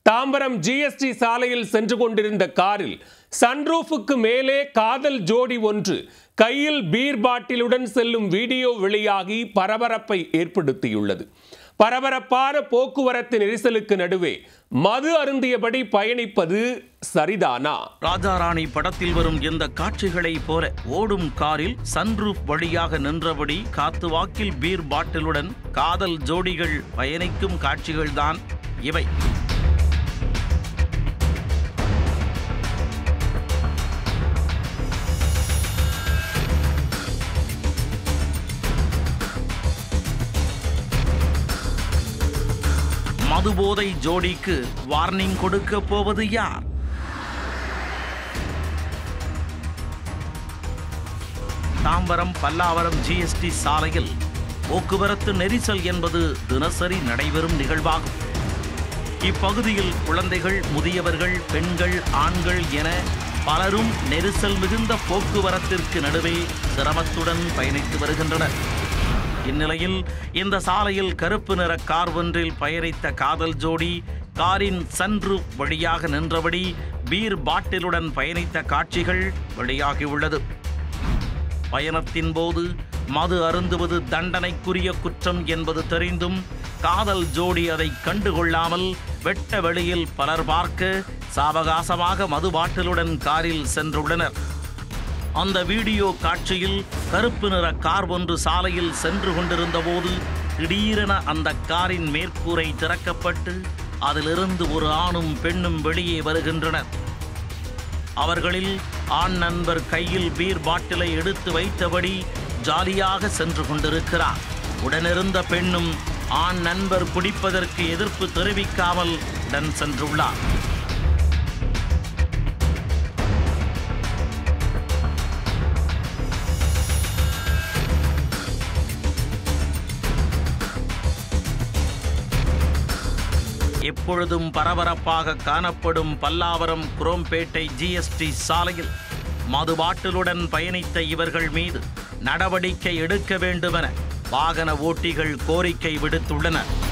Tambaram GST சாலையில் சென்று கொண்டிருந்த காரில் சன்ரூஃபுக்கு மேலே காதல் ஜோடி ஒன்று கையில் பீர் பாட்டிலுடன் செல்லும் வீடியோ வெளியாகி பரபரப்பை ஏற்படுத்தியுள்ளது பரபரப்பான போக்குவரத்து நெரிசலுக்கு நடுவே மது அருந்தியபடி பயணிப்பது சரிதானா ராஜாராணி படத்தில் வரும் இந்த காட்சிகளைப் போல ஓடும் காரில் சன்ரூஃப் வழியாக நின்றபடி காத்து வாக்கில் பீர் பாட்டிலுடன் காதல் ஜோடிகள் பயணிக்கும் காட்சிகள்தான் இவை மதுபோதை ஜோடிக்கு வார்னிங் கொடுக்க போவது யார் தாம்பரம் பல்லாவரம் ஜிஎஸ்டி சாலையில் போக்குவரத்து நெரிசல் என்பது தினசரி நடைபெறும் நிகழ்வாகும் இப்பகுதியில் குழந்தைகள் முதியவர்கள் பெண்கள் ஆண்கள் என பலரும் நெரிசல் மிகுந்த போக்குவரத்திற்கு நடுவே சிரமத்துடன் பயணித்து வருகின்றனர் இந்நிலையில் இந்த சாலையில் கருப்பு நிற கார் ஒன்றில் பயணித்த காதல் ஜோடி காரின் சன்ரூப் வழியாக நின்றபடி பீர் பாட்டிலுடன் பயணித்த காட்சிகள் வெளியாகியுள்ளது பயணத்தின் போது மது அருந்துவது தண்டனைக்குரிய குற்றம் என்பது தெரிந்தும் காதல் ஜோடி அதை கண்டுகொள்ளாமல் வெட்ட வெளியில் பலர் பார்க்க சாவகாசமாக மது பாட்டிலுடன் காரில் சென்றுள்ளனர் அந்த வீடியோ காட்சியில் கருப்பு நிற கார் ஒன்று சாலையில் சென்று கொண்டிருந்த போது திடீரென அந்த காரின் மேற்கூரை திறக்கப்பட்டு அதிலிருந்து ஒரு ஆணும் பெண்ணும் வெளியே வருகின்றனர் அவர்களில் ஆண் நண்பர் கையில் பீர் பாட்டிலை எடுத்து வைத்தபடி ஜாலியாக சென்று கொண்டிருக்கிறார் உடனிருந்த பெண்ணும் ஆண் நண்பர் குடிப்பதற்கு எதிர்ப்பு தெரிவிக்காமல் உடன் சென்றுள்ளார் எப்பொழுதும் பரபரப்பாக காணப்படும் பல்லாவரம் குரோம்பேட்டை ஜிஎஸ்டி சாலையில் மது பாட்டிலுடன் பயணித்த இவர்கள் மீது நடவடிக்கை எடுக்க வேண்டுமென வாகன ஓட்டிகள் கோரிக்கை விடுத்துள்ளனர்